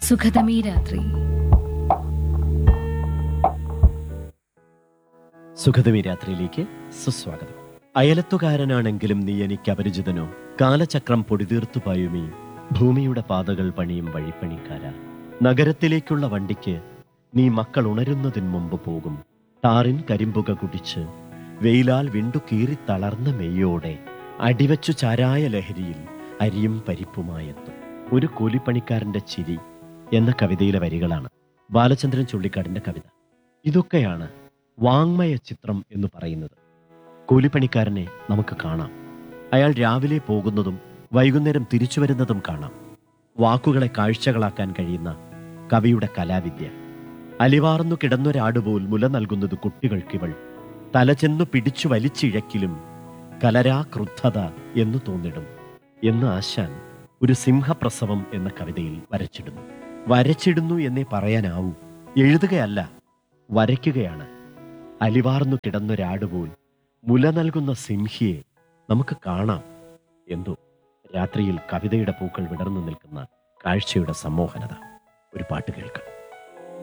സുഖതമീ രാത്രി സുഖതമി രാത്രിയിലേക്ക് സുസ്വാഗതം അയലത്തുകാരനാണെങ്കിലും നീ എനിക്ക് അപരിചിതനോ കാലചക്രം പൊടിതീർത്തു പായുമീ ഭൂമിയുടെ പാതകൾ പണിയും വഴിപ്പണിക്കാര നഗരത്തിലേക്കുള്ള വണ്ടിക്ക് നീ മക്കൾ ഉണരുന്നതിന് മുമ്പ് പോകും ടാറിൻ കരിമ്പുക കുടിച്ച് വെയിലാൽ വിണ്ടു കീറി തളർന്ന മെയ്യോടെ അടിവച്ചു ചാരായ ലഹരിയിൽ അരിയും പരിപ്പുമായെത്തും ഒരു കൂലിപ്പണിക്കാരന്റെ ചിരി എന്ന കവിതയിലെ വരികളാണ് ബാലചന്ദ്രൻ ചുള്ളിക്കാടിന്റെ കവിത ഇതൊക്കെയാണ് വാങ്മയ ചിത്രം എന്ന് പറയുന്നത് കൂലിപ്പണിക്കാരനെ നമുക്ക് കാണാം അയാൾ രാവിലെ പോകുന്നതും വൈകുന്നേരം തിരിച്ചു വരുന്നതും കാണാം വാക്കുകളെ കാഴ്ചകളാക്കാൻ കഴിയുന്ന കവിയുടെ കലാവിദ്യ അലിവാർന്നു കിടന്നൊരാടുപോൽ മുല നൽകുന്നത് കുട്ടികൾക്കിവൾ തലചെന്നു പിടിച്ചു വലിച്ചിഴക്കിലും കലരാ ക്രുദ്ധത എന്നു തോന്നിടും എന്ന് ആശാൻ ഒരു സിംഹപ്രസവം എന്ന കവിതയിൽ വരച്ചിടുന്നു വരച്ചിടുന്നു എന്നേ പറയാനാവൂ എഴുതുകയല്ല വരയ്ക്കുകയാണ് അലിവാർന്നു കിടന്നൊരാടുപോൽ മുല നൽകുന്ന സിംഹിയെ നമുക്ക് കാണാം എന്തോ രാത്രിയിൽ കവിതയുടെ പൂക്കൾ വിടർന്നു നിൽക്കുന്ന കാഴ്ചയുടെ സമ്മോഹനത ഒരു പാട്ട് കേൾക്കാം